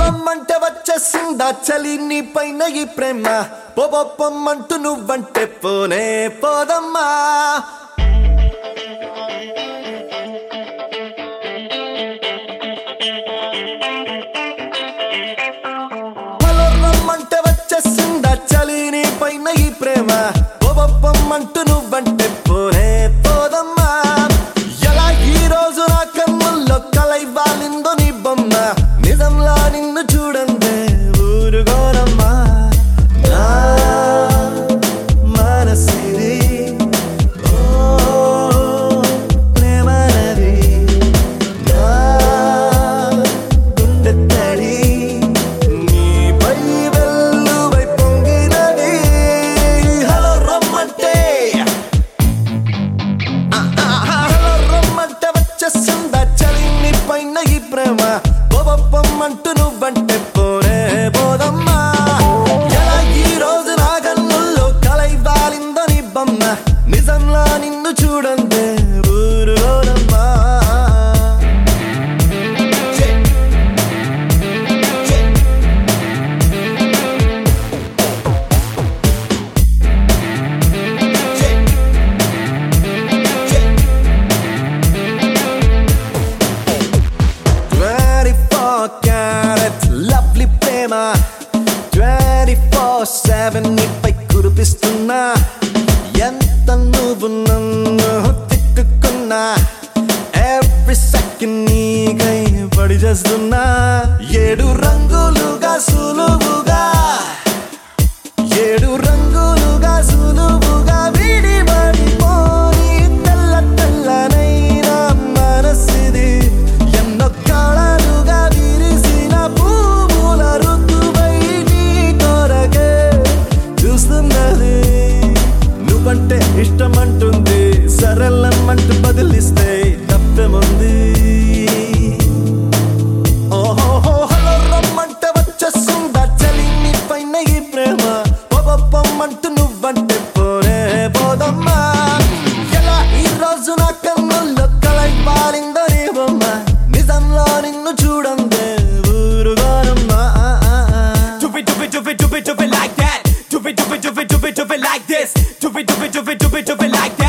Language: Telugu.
రమ్మంటే వచ్చేసిందా చలి నీ పైన ఈ ప్రేమ పొప్పమ్మంటూ నువ్వంటే పోనే పోదమ్మా హలో రమ్మంటే వచ్చేసిందా చలి నీ పైన ఈ ప్రేమ పొప్పమ్మంటూ నువ్వంటే పోనే పోదమ్మా ఎలా ఈ రోజు నా కన్నుల్లో కలై వాలిందో నీ బొమ్మ నిజంలా నిన్ను చూడందే ఊరుగోనమ్మా నా మనసిది ఓ ప్రేమనది నా గుండె తడి నీపై వెల్లువై పొంగినది హలో రమ్మంటే హలో రమ్మంటే వచ్చేసిందా చలి నీ పైన ఈ ప్రేమ బొబప్పమ్మంటూ నువ్వంటే పోనే పోదమ్మా ఎలా ఈ రోజు నా కన్నుల్లో కలై వాలిందో నీ బొమ్మ నిజంలా నిన్ను చూడందే ఊరులోనమ్మా Twenty-four carat lovely ప్రేమ ట్వంటీ ఫోర్ సెవెన్ నీపై కురిపిస్తున్నా ఎంత నువ్వు నన్ను తిట్టుకున్నా ఎవ్రీ సెకండ్ నీకై పడి చేస్తున్నా ఏడు రంగులుగా సులువుగా ఏడు రంగులుగా సులువుగా విడిపడిపోని తెల్ల తెల్లనైన మనసిది ఎన్నో కళలుగా విరిసిన పువ్వుల ఋతువై నీ కొరకే చూస్తున్నది నువ్వంటే ఇష్టమంటుంది సరళమంటూ బదిలిస్తే తప్పేముంది ఓహో హలో రమ్మంటే వచ్చేస్తుందా చలి నీ పైన ఈ ప్రేమ పొప్పమ్మంటూ నువ్వంటే పోనే పోదమ్మా ఎలా ఈ రోజు నా కన్నుల్లో కలై పాలిందో నీ బొమ్మ నిజంలో నిన్ను చూడందే ఊరుగోనమ్మా Do it, do it, do it, do it, do it like that. Do it, do it, do it, do it, do it like this. Do it, do it, do it, do it, do it like that.